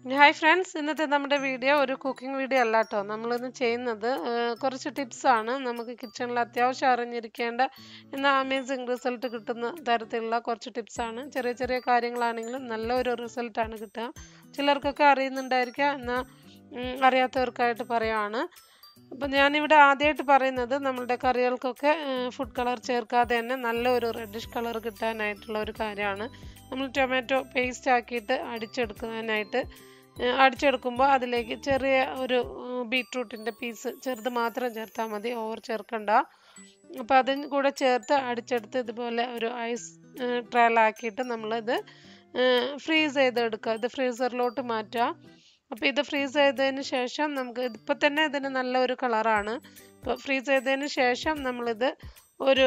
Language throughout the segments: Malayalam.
ഹായ് ഫ്രണ്ട്സ് ഇന്നത്തെ നമ്മുടെ വീഡിയോ ഒരു കുക്കിംഗ് വീഡിയോ അല്ല കേട്ടോ നമ്മളിന്ന് ചെയ്യുന്നത് ഏഹ്, കുറച്ച് ടിപ്സാണ് നമുക്ക് കിച്ചണിൽ അത്യാവശ്യം അറിഞ്ഞിരിക്കേണ്ട എന്നാൽ അമേസിങ് റിസൾട്ട് കിട്ടുന്ന തരത്തിലുള്ള കുറച്ച് ടിപ്സാണ് ചെറിയ ചെറിയ കാര്യങ്ങളാണെങ്കിലും നല്ല ഒരു റിസൾട്ടാണ് കിട്ടുക ചിലർക്കൊക്കെ അറിയുന്നുണ്ടായിരിക്കാം എന്നാൽ ഉം, അറിയാത്തവർക്കായിട്ട് പറയുവാണ് അപ്പം ഞാനിവിടെ ആദ്യമായിട്ട് പറയുന്നത് നമ്മളുടെ കറികൾക്കൊക്കെ ഫുഡ് കളർ ചേർക്കാതെ തന്നെ നല്ല ഒരു റെഡിഷ് കളർ കിട്ടാനായിട്ടുള്ള ഒരു കാര്യമാണ് നമ്മൾ ടൊമാറ്റോ പേസ്റ്റ് ആക്കിയിട്ട് അടിച്ചെടുക്കാനായിട്ട് ഏഹ് അടിച്ചെടുക്കുമ്പോൾ അതിലേക്ക് ചെറിയ ഒരു ബീട്രൂട്ടിൻ്റെ പീസ് ചെറുത് മാത്രം ചേർത്താൽ മതി ഓവർ ചേർക്കണ്ട അപ്പോൾ അതും കൂടെ ചേർത്ത് അടിച്ചെടുത്ത് ഇതുപോലെ ഒരു ഐസ് ട്രയലാക്കിയിട്ട് നമ്മളിത് ഫ്രീസ് ചെയ്തെടുക്കുക ഇത് ഫ്രീസറിലോട്ട് മാറ്റുക അപ്പോൾ ഇത് ഫ്രീസ് ചെയ്തതിന് ശേഷം നമുക്ക് ഇപ്പം തന്നെ ഇതിന് നല്ല ഒരു കളറാണ് ഇപ്പോൾ ഫ്രീസ് ചെയ്തതിന് ശേഷം നമ്മളിത് ഒരു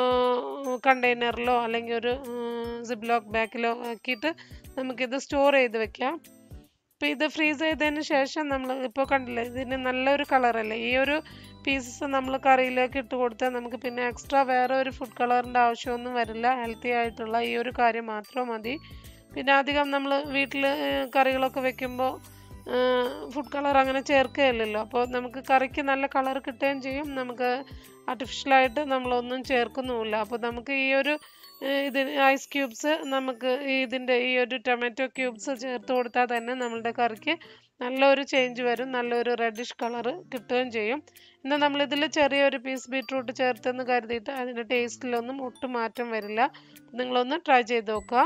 കണ്ടെയ്നറിലോ അല്ലെങ്കിൽ ഒരു സിബ്ലോക്ക് ബാക്കിലോ ആക്കിയിട്ട് നമുക്കിത് സ്റ്റോർ ചെയ്ത് വെക്കാം അപ്പോൾ ഇത് ഫ്രീസ് ചെയ്തതിന് ശേഷം നമ്മൾ ഇപ്പോൾ കണ്ടില്ലേ ഇതിന് നല്ലൊരു കളറല്ലേ ഈ ഒരു പീസസ് നമ്മൾ കറിയിലേക്ക് ഇട്ട് കൊടുത്താൽ നമുക്ക് പിന്നെ എക്സ്ട്രാ വേറെ ഒരു ഫുഡ് കളറിൻ്റെ ആവശ്യമൊന്നും വരില്ല ഹെൽത്തി ആയിട്ടുള്ള ഈ ഒരു കാര്യം മാത്രം മതി പിന്നെ അധികം നമ്മൾ വീട്ടിൽ കറികളൊക്കെ വെക്കുമ്പോൾ ഫുഡ് കളർ അങ്ങനെ ചേർക്കുകയില്ലല്ലോ അപ്പോൾ നമുക്ക് കറിക്ക് നല്ല കളർ കിട്ടുകയും ചെയ്യും നമുക്ക് ആർട്ടിഫിഷ്യലായിട്ട് നമ്മളൊന്നും ചേർക്കുന്നുമില്ല അപ്പോൾ നമുക്ക് ഈ ഒരു ഏഹ് ഇതിന് ഐസ് ക്യൂബ്സ് നമുക്ക് ഈ ഇതിൻ്റെ ഈ ഒരു ടൊമാറ്റോ ക്യൂബ്സ് ചേർത്ത് കൊടുത്താൽ തന്നെ നമ്മളുടെ കറിക്ക് നല്ലൊരു ചേഞ്ച് വരും നല്ലൊരു റെഡിഷ് കളർ കിട്ടുകയും ചെയ്യും എന്നാൽ നമ്മളിതിൽ ചെറിയൊരു പീസ് ബീട്രൂട്ട് ചേർത്തെന്ന് കരുതിയിട്ട് അതിൻ്റെ ടേസ്റ്റിലൊന്നും ഒട്ടും മാറ്റം വരില്ല നിങ്ങളൊന്ന് ട്രൈ ചെയ്ത് നോക്കുക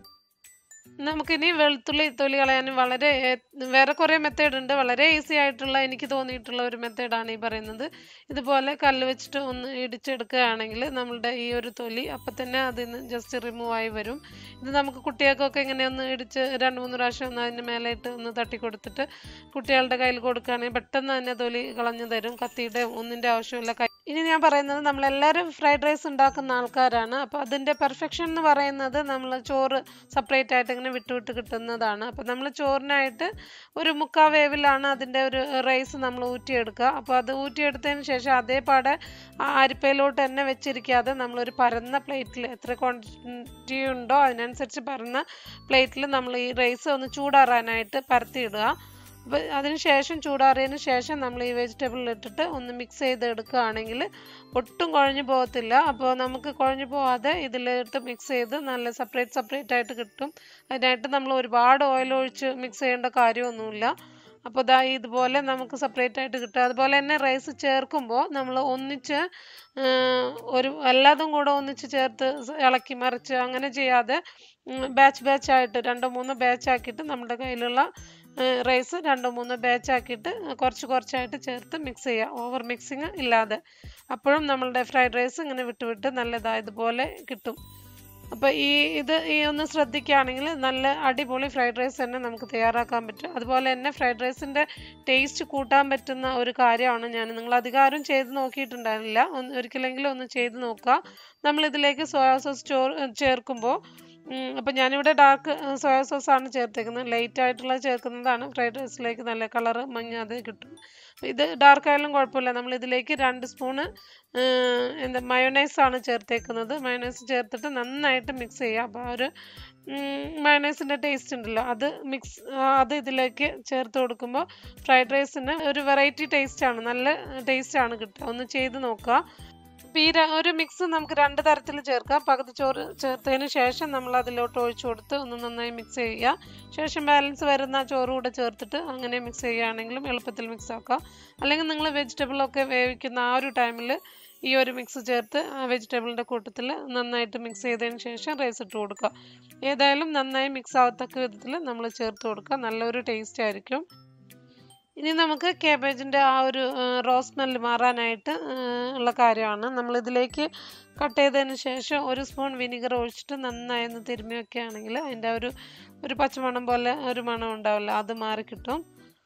നമുക്കിനി വെളുത്തുള്ളി തൊലി കളയാനും വളരെ ഏ- വേറെ കുറേ മെത്തേഡ് ഉണ്ട് വളരെ ഈസി ആയിട്ടുള്ള എനിക്ക് തോന്നിയിട്ടുള്ള ഒരു മെത്തേഡാണ് ഈ പറയുന്നത് ഇതുപോലെ കല്ല് വെച്ചിട്ട് ഒന്ന് ഇടിച്ചെടുക്കുകയാണെങ്കിൽ നമ്മളുടെ ഈ ഒരു തൊലി അപ്പം തന്നെ അതിൽ നിന്ന് ജസ്റ്റ് റിമൂവ് ആയി വരും ഇത് നമുക്ക് കുട്ടികൾക്കൊക്കെ ഇങ്ങനെ ഒന്ന് ഇടിച്ച് രണ്ട് മൂന്ന് പ്രാവശ്യം ഒന്ന് അതിന് മേലായിട്ട് ഒന്ന് തട്ടി കൊടുത്തിട്ട് കുട്ടികളുടെ കയ്യിൽ കൊടുക്കുകയാണെങ്കിൽ പെട്ടെന്ന് തന്നെ തൊലി കളഞ്ഞു തരും കത്തിയുടെ ഒന്നിൻ്റെ ആവശ്യമില്ല കൈ ഇനി ഞാൻ പറയുന്നത് നമ്മളെല്ലാവരും ഫ്രൈഡ് റൈസ് ഉണ്ടാക്കുന്ന ആൾക്കാരാണ് അപ്പോൾ അതിൻ്റെ പെർഫെക്ഷൻ എന്ന് പറയുന്നത് നമ്മൾ ചോറ് സെപ്പറേറ്റ് ആയിട്ട് ഇങ്ങനെ വിട്ട് വിട്ട് കിട്ടുന്നതാണ് അപ്പോൾ നമ്മൾ ചോറിനായിട്ട് ഒരു മുക്കാ വേവിലാണ് അതിൻ്റെ ഒരു റൈസ് നമ്മൾ ഊറ്റിയെടുക്കുക അപ്പോൾ അത് ഊറ്റിയെടുത്തതിന് ശേഷം അതേപാടെ ആ അരിപ്പയിലോട്ട് തന്നെ വെച്ചിരിക്കാതെ നമ്മളൊരു പരന്ന പ്ലേറ്റിൽ എത്ര ക്വാണ്ടിറ്റി ഉണ്ടോ അതിനനുസരിച്ച് പരന്ന പ്ലേറ്റിൽ നമ്മൾ ഈ റൈസ് ഒന്ന് ചൂടാറാനായിട്ട് പരത്തിയിടുക അപ്പോൾ അതിന് ശേഷം ചൂടാറിയതിന് ശേഷം നമ്മൾ ഈ വെജിറ്റബിൾ ഇട്ടിട്ട് ഒന്ന് മിക്സ് ചെയ്ത് എടുക്കുകയാണെങ്കിൽ ഒട്ടും കുഴഞ്ഞു പോകത്തില്ല അപ്പോൾ നമുക്ക് കുഴഞ്ഞു പോവാതെ ഇതിലിട്ട് മിക്സ് ചെയ്ത് നല്ല സെപ്പറേറ്റ് സെപ്പറേറ്റ് ആയിട്ട് കിട്ടും അതിനായിട്ട് നമ്മൾ ഒരുപാട് ഓയിൽ ഒഴിച്ച് മിക്സ് ചെയ്യേണ്ട കാര്യമൊന്നുമില്ല അപ്പോൾ ദാ ഇതുപോലെ നമുക്ക് സെപ്പറേറ്റ് ആയിട്ട് കിട്ടും അതുപോലെ തന്നെ റൈസ് ചേർക്കുമ്പോൾ നമ്മൾ ഒന്നിച്ച് ആ, ഒരു എല്ലാതും കൂടെ ഒന്നിച്ച് ചേർത്ത് സ് ഇളക്കി മറിച്ച് അങ്ങനെ ചെയ്യാതെ ബാച്ച് ബാച്ച് ആയിട്ട് രണ്ടോ മൂന്നോ ബാച്ച് ആക്കിയിട്ട് നമ്മുടെ കയ്യിലുള്ള റൈസ് രണ്ടോ മൂന്നോ ബാച്ച് ആക്കിയിട്ട് കുറച്ച് കുറച്ചായിട്ട് ചേർത്ത് മിക്സ് ചെയ്യുക ഓവർ മിക്സിങ് ഇല്ലാതെ അപ്പോഴും നമ്മളുടെ ഫ്രൈഡ് റൈസ് ഇങ്ങനെ വിട്ട് വിട്ട് നല്ലതായതുപോലെ കിട്ടും അപ്പോൾ ഈ ഇത് ഈ ഒന്ന് ശ്രദ്ധിക്കുകയാണെങ്കിൽ നല്ല അടിപൊളി ഫ്രൈഡ് റൈസ് തന്നെ നമുക്ക് തയ്യാറാക്കാൻ പറ്റും അതുപോലെ തന്നെ ഫ്രൈഡ് റൈസിൻ്റെ ടേസ്റ്റ് കൂട്ടാൻ പറ്റുന്ന ഒരു കാര്യമാണ് ഞാൻ നിങ്ങൾ അധികാരം ചെയ്ത് നോക്കിയിട്ടുണ്ടായിരുന്നില്ല ഒന്ന് ഒരിക്കലെങ്കിലും ഒന്ന് ചെയ്ത് നോക്കുക നമ്മളിതിലേക്ക് സോയാ സോസ് ചോർ ചേർക്കുമ്പോൾ അപ്പം ഞാനിവിടെ ഡാർക്ക് സോയാ സോസാണ് ചേർത്തേക്കുന്നത് ലൈറ്റ് ആയിട്ടുള്ളത് ചേർക്കുന്നതാണ് ഫ്രൈഡ് റൈസിലേക്ക് നല്ല കളറ് മഞ്ഞ അത് കിട്ടും ഇത് ഡാർക്ക് ആയാലും കുഴപ്പമില്ല നമ്മൾ ഇതിലേക്ക് രണ്ട് സ്പൂണ് എന്താ മയോണൈസ് ആണ് ചേർത്തേക്കുന്നത് മയോണൈസ് ചേർത്തിട്ട് നന്നായിട്ട് മിക്സ് ചെയ്യുക അപ്പോൾ ആ ഒരു മയോണൈസിൻ്റെ ടേസ്റ്റ് ഉണ്ടല്ലോ അത് മിക്സ് അത് ഇതിലേക്ക് ചേർത്ത് കൊടുക്കുമ്പോൾ ഫ്രൈഡ് റൈസിന് ഒരു വെറൈറ്റി ടേസ്റ്റാണ് നല്ല ടേസ്റ്റാണ് കിട്ടുക ഒന്ന് ചെയ്ത് നോക്കുക അപ്പോൾ ഈ ര- ഒരു മിക്സ് നമുക്ക് രണ്ട് തരത്തിൽ ചേർക്കാം പകുതി ചോറ് ചേർത്തതിന് ശേഷം നമ്മൾ അതിലോട്ട് ഒഴിച്ചു കൊടുത്ത് ഒന്ന് നന്നായി മിക്സ് ചെയ്യുക ശേഷം ബാലൻസ് വരുന്ന ചോറ് കൂടെ ചേർത്തിട്ട് അങ്ങനെ മിക്സ് ചെയ്യുകയാണെങ്കിലും എളുപ്പത്തിൽ മിക്സ് ആക്കാം അല്ലെങ്കിൽ നിങ്ങൾ വെജിറ്റബിളൊക്കെ വേവിക്കുന്ന ആ ഒരു ടൈമിൽ ഈ ഒരു മിക്സ് ചേർത്ത് ആ വെജിറ്റബിളിൻ്റെ കൂട്ടത്തിൽ നന്നായിട്ട് മിക്സ് ചെയ്തതിന് ശേഷം റൈസ് ഇട്ട് കൊടുക്കുക ഏതായാലും നന്നായി മിക്സ് ആവത്തക്ക വിധത്തിൽ നമ്മൾ ചേർത്ത് കൊടുക്കുക നല്ലൊരു ടേസ്റ്റ് ആയിരിക്കും ഇനി നമുക്ക് കേബേജിൻ്റെ ആ ഒരു റോ സ്മെല്ല് മാറാനായിട്ട് ആ, ഉള്ള കാര്യമാണ് നമ്മളിതിലേക്ക് കട്ട് ചെയ്തതിന് ശേഷം ഒരു സ്പൂൺ വിനിഗർ ഒഴിച്ചിട്ട് നന്നായി ഒന്ന് തിരുമ്മി വെക്കുകയാണെങ്കിൽ അതിൻ്റെ ഒരു ഒരു പച്ചമണം പോലെ ഒരു മണം ഉണ്ടാവില്ല അത് മാറി കിട്ടും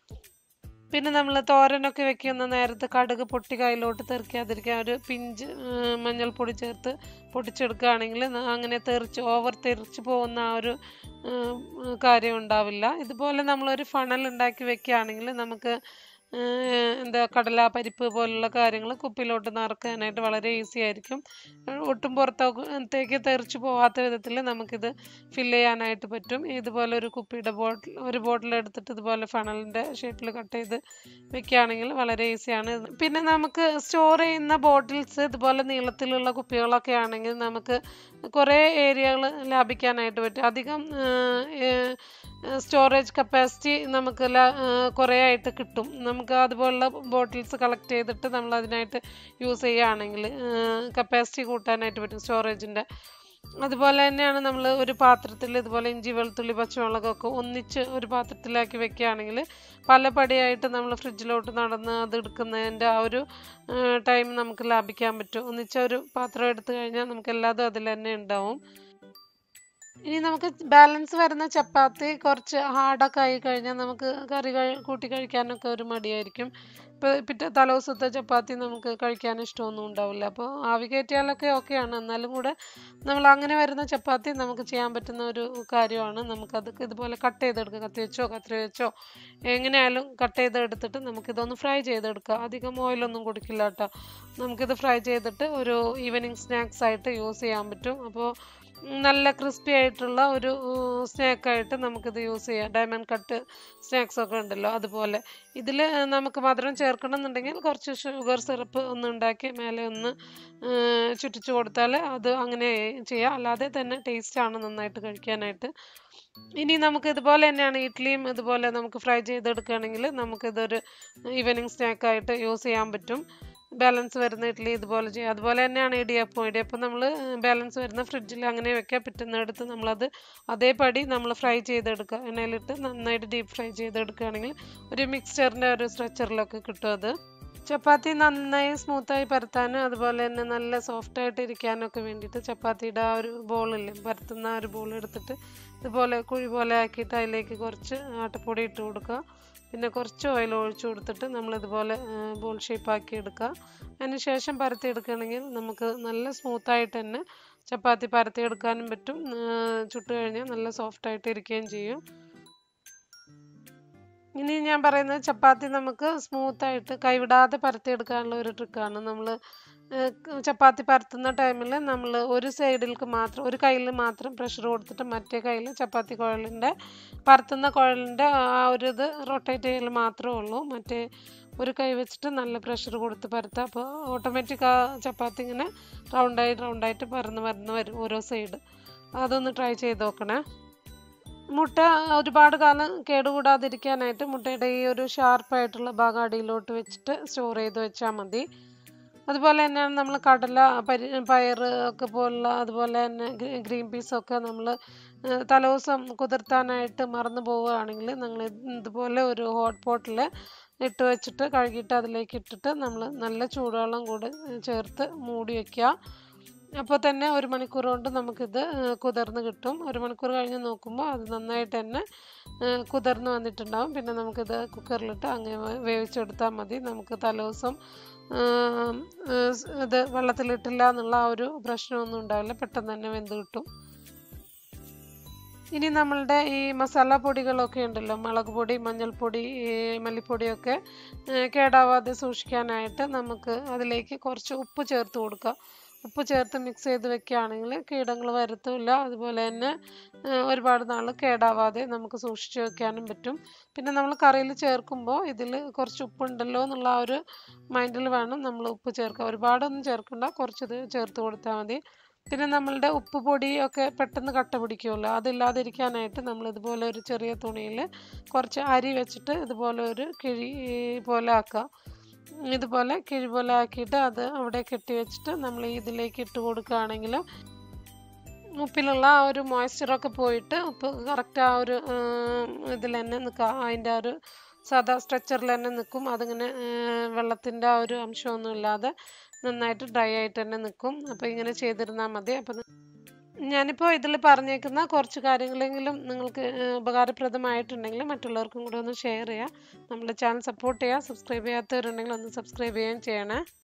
പിന്നെ നമ്മൾ തോരനൊക്കെ വെക്കുന്ന നേരത്ത് കടുക് പൊട്ടി കയ്യിലോട്ട് തെറിക്കാതിരിക്കാൻ ഒരു പിഞ്ച് ആ, മഞ്ഞൾപ്പൊടി ചേർത്ത് പൊട്ടിച്ചെടുക്കുകയാണെങ്കിൽ ന- അങ്ങനെ തെറിച്ച് ഓവർ തെറിച്ച് പോകുന്ന ആ ഒരു ആ, കാര്യം ഉണ്ടാവില്ല ഇതുപോലെ നമ്മളൊരു ഫണൽ ഉണ്ടാക്കി വെക്കുകയാണെങ്കിൽ നമുക്ക് ഏഹ് എന്താ കടല പരിപ്പ് പോലുള്ള കാര്യങ്ങൾ കുപ്പിയിലോട്ട് നിറക്കാനായിട്ട് വളരെ ഈസി ആയിരിക്കും ഏഹ് ഒട്ടും പുറത്തേക്ക് തെറിച്ച് പോകാത്ത വിധത്തിൽ നമുക്കിത് ഫില്ല് ചെയ്യാനായിട്ട് പറ്റും ഇതുപോലെ ഒരു കുപ്പിയുടെ ബോട്ടിൽ ഒരു ബോട്ടിൽ എടുത്തിട്ട് ഇതുപോലെ ഫണലിൻ്റെ ഷേപ്പിൽ കട്ട് ചെയ്ത് വെക്കുകയാണെങ്കിൽ വളരെ ഈസിയാണ് പിന്നെ നമുക്ക് സ്റ്റോർ ചെയ്യുന്ന ബോട്ടിൽസ് ഇതുപോലെ നീളത്തിലുള്ള കുപ്പികളൊക്കെ ആണെങ്കിൽ നമുക്ക് കുറേ ഏരിയകൾ ലാഭിക്കാനായിട്ട് പറ്റും അധികം സ്റ്റോറേജ് കപ്പാസിറ്റി നമുക്ക് ല- ആ, കുറേ ആയിട്ട് കിട്ടും നമുക്ക് അതുപോലുള്ള ബോട്ടിൽസ് കളക്ട് ചെയ്തിട്ട് നമ്മൾ അതിനായിട്ട് യൂസ് ചെയ്യുകയാണെങ്കിൽ കപ്പാസിറ്റി കൂട്ടാനായിട്ട് പറ്റും സ്റ്റോറേജിൻ്റെ അതുപോലെ തന്നെയാണ് നമ്മൾ ഒരു പാത്രത്തിൽ ഇതുപോലെ ഇഞ്ചി വെളുത്തുള്ളി പച്ചമുളകൊക്കെ ഒന്നിച്ച് ഒരു പാത്രത്തിലാക്കി വെക്കുകയാണെങ്കിൽ പല പടിയായിട്ട് നമ്മൾ ഫ്രിഡ്ജിലോട്ട് നടന്ന് അത് എടുക്കുന്നതിൻ്റെ ആ ഒരു ടൈം നമുക്ക് ലാഭിക്കാൻ പറ്റും ഒന്നിച്ച ഒരു പാത്രം എടുത്തു കഴിഞ്ഞാൽ നമുക്ക് എല്ലാതും അതിൽ തന്നെ ഉണ്ടാവും ഇനി നമുക്ക് ബാലൻസ് വരുന്ന ചപ്പാത്തി കുറച്ച് ഹാർഡൊക്കെ ആയി കഴിഞ്ഞാൽ നമുക്ക് കറി കഴി കൂട്ടി കഴിക്കാനൊക്കെ ഒരു മടിയായിരിക്കും ഇപ്പോൾ പിറ്റേ തലേദിവസത്തെ ചപ്പാത്തി നമുക്ക് കഴിക്കാൻ ഇഷ്ടമൊന്നും ഉണ്ടാവില്ല അപ്പോൾ ആവി കയറ്റിയാലൊക്കെ ഓക്കെയാണ് എന്നാലും കൂടെ നമ്മൾ അങ്ങനെ വരുന്ന ചപ്പാത്തി നമുക്ക് ചെയ്യാൻ പറ്റുന്ന ഒരു കാര്യമാണ് നമുക്കത് ഇതുപോലെ കട്ട് ചെയ്തെടുക്കുക കത്തി വെച്ചോ കത്രി വെച്ചോ എങ്ങനെയായാലും കട്ട് ചെയ്തെടുത്തിട്ട് നമുക്കിതൊന്ന് ഫ്രൈ ചെയ്തെടുക്കുക അധികം ഓയിലൊന്നും കൊടുക്കില്ല കേട്ടോ നമുക്കിത് ഫ്രൈ ചെയ്തിട്ട് ഒരു ഈവനിങ് സ്നാക്സ് ആയിട്ട് യൂസ് ചെയ്യാൻ പറ്റും അപ്പോൾ നല്ല ക്രിസ്പി ആയിട്ടുള്ള ഒരു സ്നാക്കായിട്ട് നമുക്കിത് യൂസ് ചെയ്യാം ഡയമണ്ട് കട്ട് സ്നാക്സ് ഒക്കെ ഉണ്ടല്ലോ അതുപോലെ ഇതിൽ നമുക്ക് മധുരം ചേർക്കണം എന്നുണ്ടെങ്കിൽ കുറച്ച് ഷുഗർ സിറപ്പ് ഒന്ന് ഉണ്ടാക്കി മേലെ ഒന്ന് ആ, ചുറ്റിച്ചു കൊടുത്താൽ അത് അങ്ങനെ ചെയ്യാം അല്ലാതെ തന്നെ ടേസ്റ്റാണ് നന്നായിട്ട് കഴിക്കാനായിട്ട് ഇനി നമുക്ക് ഇതുപോലെ തന്നെയാണ് ഇഡ്ഡലിയും ഇതുപോലെ നമുക്ക് ഫ്രൈ ചെയ്തെടുക്കുകയാണെങ്കിൽ നമുക്കിതൊരു ഈവനിങ് സ്നാക്കായിട്ട് യൂസ് ചെയ്യാൻ പറ്റും ബാലൻസ് വരുന്ന ഇഡ്ഡലി ഇതുപോലെ ചെയ്യാം അതുപോലെ തന്നെയാണ് ഇടിയപ്പം ഇടിയപ്പം നമ്മൾ ബാലൻസ് വരുന്ന ഫ്രിഡ്ജിൽ അങ്ങനെ വെക്കുക പിറ്റുന്ന എടുത്ത് നമ്മളത് അതേപടി നമ്മൾ ഫ്രൈ ചെയ്തെടുക്കുക എണ്ണയിലിട്ട് നന്നായിട്ട് ഡീപ്പ് ഫ്രൈ ചെയ്തെടുക്കുകയാണെങ്കിൽ ഒരു മിക്സ്ചറിൻ്റെ ഒരു സ്ട്രെച്ചറിലൊക്കെ കിട്ടും അത് ചപ്പാത്തി നന്നായി സ്മൂത്തായി പരത്താനും അതുപോലെ തന്നെ നല്ല സോഫ്റ്റ് ആയിട്ട് ഇരിക്കാനൊക്കെ വേണ്ടിയിട്ട് ചപ്പാത്തിയുടെ ആ ഒരു ബോളില്ലേ പരത്തുന്ന ആ ഒരു ബോൾ എടുത്തിട്ട് ഇതുപോലെ കുഴി പോലെ ആക്കിയിട്ട് അതിലേക്ക് കുറച്ച് ആട്ടപ്പൊടി ഇട്ട് കൊടുക്കുക പിന്നെ കുറച്ച് ഓയിൽ ഒഴിച്ച് കൊടുത്തിട്ട് നമ്മളിതുപോലെ ബോൾ ഷേപ്പാക്കി എടുക്കുക അതിന് ശേഷം പരത്തി എടുക്കുകയാണെങ്കിൽ നമുക്ക് നല്ല സ്മൂത്തായിട്ട് തന്നെ ചപ്പാത്തി പരത്തി എടുക്കാനും പറ്റും ആ, ചുട്ട് കഴിഞ്ഞാൽ നല്ല സോഫ്റ്റായിട്ട് ഇരിക്കുകയും ചെയ്യും ഇനി ഞാൻ പറയുന്നത് ചപ്പാത്തി നമുക്ക് സ്മൂത്തായിട്ട് കൈവിടാതെ പരത്തിയെടുക്കാനുള്ള ഒരു ട്രിക്കാണ് നമ്മൾ ചപ്പാത്തി പരത്തുന്ന ടൈമിൽ നമ്മൾ ഒരു സൈഡിലേക്ക് മാത്രം ഒരു കയ്യിൽ മാത്രം പ്രഷർ കൊടുത്തിട്ട് മറ്റേ കയ്യിൽ ചപ്പാത്തി കുഴലിൻ്റെ പരത്തുന്ന കുഴലിൻ്റെ ആ ഒരു ഇത് റൊട്ടേറ്റ് ചെയ്യൽ മാത്രമേ ഉള്ളൂ മറ്റേ ഒരു കൈ വെച്ചിട്ട് നല്ല പ്രഷർ കൊടുത്ത് പരത്തുക അപ്പോൾ ഓട്ടോമാറ്റിക് ആ ചപ്പാത്തി ഇങ്ങനെ റൗണ്ടായി റൗണ്ടായിട്ട് പരന്ന് പരന്ന് വരും ഓരോ സൈഡ് അതൊന്ന് ട്രൈ ചെയ്ത് നോക്കണേ മുട്ട ഒരുപാട് കാലം കേടുകൂടാതിരിക്കാനായിട്ട് മുട്ടയുടെ ഈ ഒരു ഷാർപ്പായിട്ടുള്ള ഭാഗം അടിയിലോട്ട് വെച്ചിട്ട് സ്റ്റോർ ചെയ്ത് വെച്ചാൽ മതി അതുപോലെ തന്നെയാണ് നമ്മൾ കടല പരി പയർ ഒക്കെ പോലുള്ള അതുപോലെ തന്നെ ഗ്രീ- ഗ്രീൻ പീസൊക്കെ നമ്മൾ തലേദിവസം കുതിർത്താനായിട്ട് മറന്നു പോവുകയാണെങ്കിൽ നിങ്ങൾ ഇതുപോലെ ഒരു ഹോട്ട് പോട്ടിൽ ഇട്ട് വെച്ചിട്ട് കഴുകിയിട്ട് അതിലേക്ക് ഇട്ടിട്ട് നമ്മൾ നല്ല ചൂടുവെള്ളം കൂടെ ചേർത്ത് മൂടി വയ്ക്കുക അപ്പോൾ തന്നെ ഒരു മണിക്കൂർ കൊണ്ട് നമുക്കിത് ഏഹ്, കുതിർന്ന് കിട്ടും ഒരു മണിക്കൂർ കഴിഞ്ഞ് നോക്കുമ്പോൾ അത് നന്നായിട്ട് തന്നെ ഏഹ്, കുതിർന്ന് വന്നിട്ടുണ്ടാവും പിന്നെ നമുക്കിത് കുക്കറിലിട്ട് അങ്ങനെ വേ- വേവിച്ചെടുത്താൽ മതി നമുക്ക് തലേദിവസം ആം, ഏഹ്, സ് ഇത് വെള്ളത്തിലിട്ടില്ല എന്നുള്ള ആ ഒരു പ്രശ്നമൊന്നും ഉണ്ടാവില്ല പെട്ടെന്ന് തന്നെ വെന്ത് കിട്ടും ഇനി നമ്മളുടെ ഈ മസാല പൊടികളൊക്കെ ഉണ്ടല്ലോ മുളക് പൊടി മഞ്ഞൾപ്പൊടി ഈ മല്ലിപ്പൊടിയൊക്കെ ഏഹ്, കേടാവാതെ സൂക്ഷിക്കാനായിട്ട് നമുക്ക് അതിലേക്ക് കുറച്ച് ഉപ്പ് ചേർത്ത് കൊടുക്കുക ഉപ്പ് ചേർത്ത് മിക്സ് ചെയ്ത് വെക്കുകയാണെങ്കിൽ കീടങ്ങൾ വരത്തുമില്ല അതുപോലെ തന്നെ ഏഹ്, ഒരുപാട് നാൾ കേടാവാതെ നമുക്ക് സൂക്ഷിച്ച് വെക്കാനും പറ്റും പിന്നെ നമ്മൾ കറിയിൽ ചേർക്കുമ്പോൾ ഇതിൽ കുറച്ച് ഉപ്പുണ്ടല്ലോ എന്നുള്ള ആ ഒരു മൈൻഡിൽ വേണം നമ്മൾ ഉപ്പ് ചേർക്കുക ഒരുപാടൊന്നും ചേർക്കണ്ട കുറച്ച് ഇത് ചേർത്ത് കൊടുത്താൽ മതി പിന്നെ നമ്മളുടെ ഉപ്പ് പൊടി ഒക്കെ പെട്ടെന്ന് കട്ട പിടിക്കുമല്ലോ അതില്ലാതിരിക്കാനായിട്ട് നമ്മൾ ഇതുപോലെ ഒരു ചെറിയ തുണിയിൽ കുറച്ച് അരി വെച്ചിട്ട് ഇതുപോലെ ഒരു കിഴി പോലെ ആക്കുക ഇതുപോലെ കിഴി പോലെ ആക്കിയിട്ട് അത് അവിടെ കെട്ടി വെച്ചിട്ട് നമ്മൾ ഇതിലേക്ക് ഇട്ട് കൊടുക്കുകയാണെങ്കിൽ ഉപ്പിലുള്ള ആ ഒരു മോയ്സ്ചറൊക്കെ പോയിട്ട് ഉപ്പ് കറക്റ്റ് ആ ഒരു ഇതിൽ തന്നെ നിൽക്കുക അതിൻ്റെ ആ ഒരു സാധാ സ്ട്രെച്ചറിൽ തന്നെ നിൽക്കും അതിങ്ങനെ വെള്ളത്തിൻ്റെ ആ ഒരു അംശമൊന്നും ഇല്ലാതെ നന്നായിട്ട് ഡ്രൈ ആയിട്ട് തന്നെ നിൽക്കും അപ്പോൾ ഇങ്ങനെ ചെയ്തിരുന്നാൽ മതി അപ്പം ഞാനിപ്പോൾ ഇതിൽ പറഞ്ഞേക്കുന്ന കുറച്ച് കാര്യങ്ങളെങ്കിലും നിങ്ങൾക്ക് ഏഹ്, ഉപകാരപ്രദമായിട്ടുണ്ടെങ്കിൽ മറ്റുള്ളവർക്കും കൂടെ ഒന്ന് ഷെയർ ചെയ്യുക നമ്മുടെ ചാനൽ സപ്പോർട്ട് ചെയ്യുക സബ്സ്ക്രൈബ് ചെയ്യാത്തവരുണ്ടെങ്കിൽ ഒന്ന് സബ്സ്ക്രൈബ് ചെയ്യുകയും ചെയ്യണേ